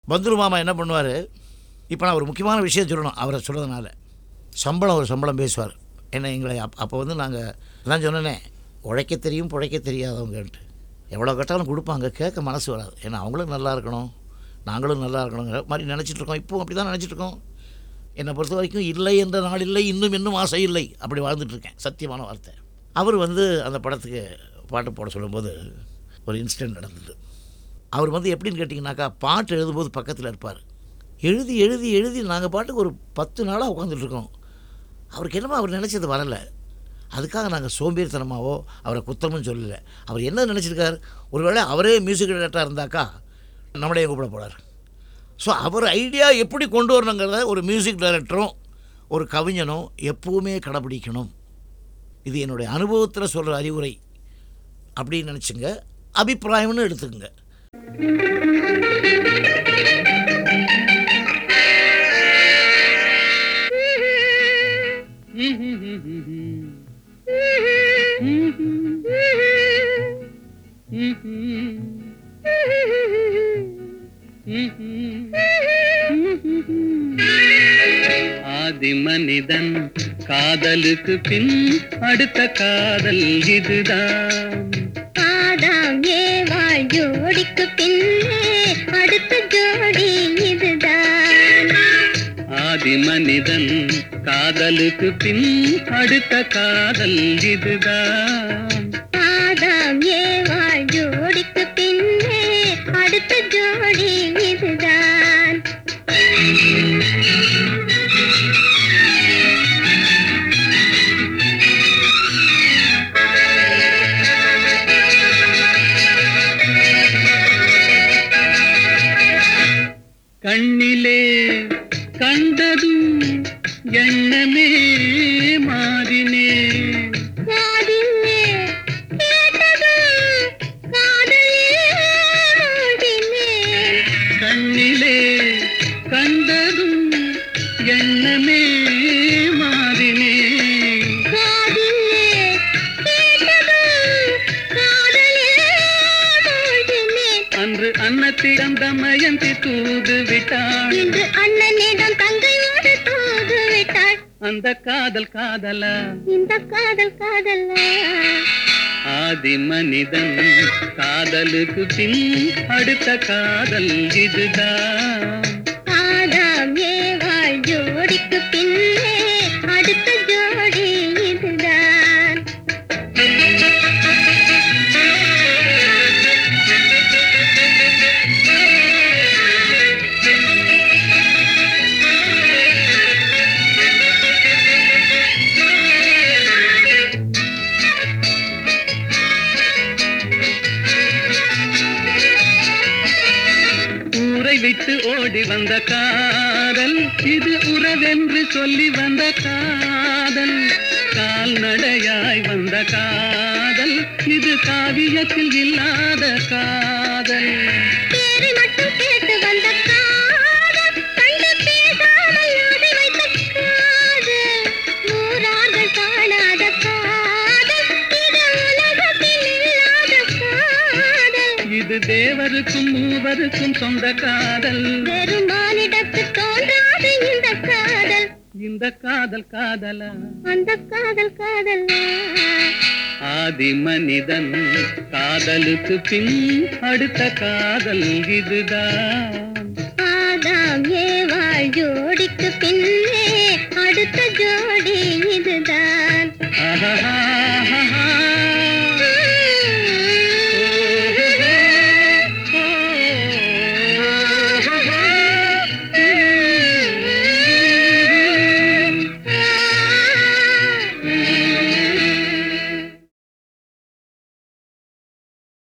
பந்துரு மாமா என்ன பண்ணுவார் இப்போ நான் ஒரு முக்கியமான விஷயம் சொல்லணும் அவரை சொல்கிறதுனால சம்பளம் ஒரு சம்பளம் பேசுவார் என்ன எங்களை அப் அப்போ வந்து நாங்கள் நான் சொன்னேனே உழைக்க தெரியும் பிழைக்க தெரியாதவங்கன்ட்டு எவ்வளோ கேட்டாலும் கொடுப்பாங்க கேட்க மனசு வராது ஏன்னா அவங்களும் நல்லா இருக்கணும் நாங்களும் நல்லா இருக்கணுங்கிற மாதிரி நினச்சிட்டு இருக்கோம் இப்போவும் அப்படி தான் நினச்சிட்டு இருக்கோம் என்னை பொறுத்த வரைக்கும் இல்லை என்ற நாள் இல்லை இன்னும் இன்னும் ஆசை இல்லை அப்படி வாழ்ந்துட்டுருக்கேன் சத்தியமான வார்த்தை அவர் வந்து அந்த படத்துக்கு பாட்டு போட சொல்லும்போது ஒரு இன்சிடென்ட் நடந்தது அவர் வந்து எப்படின்னு கேட்டிங்கனாக்கா பாட்டு எழுதும்போது பக்கத்தில் இருப்பார் எழுதி எழுதி எழுதி நாங்கள் பாட்டுக்கு ஒரு பத்து நாளாக உட்காந்துட்ருக்கோம் அவருக்கு என்னமோ அவர் நினச்சது வரலை அதுக்காக நாங்கள் சோம்பேறித்தனமாவோ அவரை குத்தமும் சொல்லலை அவர் என்ன நினச்சிருக்கார் ஒருவேளை அவரே மியூசிக் டைரக்டராக இருந்தாக்கா நம்மளையும் கூப்பிட போகிறார் ஸோ அவர் ஐடியா எப்படி கொண்டு வரணுங்கிறத ஒரு மியூசிக் டைரக்டரும் ஒரு கவிஞனும் எப்பவுமே கடைப்பிடிக்கணும் இது என்னுடைய அனுபவத்தில் சொல்கிற அறிவுரை அப்படின்னு நினச்சிங்க அபிப்பிராயம்னு எடுத்துக்கங்க ஆதி மனிதன் காதலுக்கு பின் அடுத்த காதல் இதுதான் ஆதாம் ஏவாள் ஜோடிக்கு பின்னே அடுத்த ஜோடி இதுதான் ஆதி மனிதன் காதலுக்கு பின் அடுத்த காதல் இதுதான் ஆதாம் ஏவாள் ஜோடிக்கு பின்னே அடுத்த ஜோடி இதுதான் கண்ணிலே கண்டதும் எண்ணமே மாறினே காதிலே கேட்டதும் காதலில் மூழ்கினேன். கண்ணிலே கண்டதும் எண்ணமே மாறினே காதிலே கேட்டதும் காதலில் மூழ்கினேன். அன்று அன்னத்திடம் தமயந்தி தூது விட்டாள் இன்று அண்ணனிடம் தங்கையோடு தூது விட்டாள் அந்த காதல் காதலா இந்த காதல் காதலா ஆதி மனிதன் காதலுக்கு பின் அடுத்த காதல் இதுதான் ஆதாம் ஏவாள் ஜோடிக்கு பின்னே அடுத்த ஜோடி இதுதான் ஊரை விட்டு ஓடி வந்த காதல் இது உறவென்று சொல்லி வந்த காதல் கால்நடையாய் வந்த காதல் இது காவியத்தில் இல்லாத காதல் பேரை மட்டும் கேட்டு வந்த காதல் கண்டு பேசாமல் ஓடி வைத்த காதல் நூறார்கள் காணாத காதல் இது உலகத்தில் இல்லாத காதல் இது தேவருக்கும் மூவருக்கும் சொந்த காதல் வெறும் மானிடத்து தோன்றாது இந்த காதல் இந்த காதல் காதலா அந்த காதல் காதலா ஆதி மனிதன் காதலுக்கு பின் அடுத்த காதல் இதுதான் ஆதாம் ஏவாள் ஜோடிக்கு பின்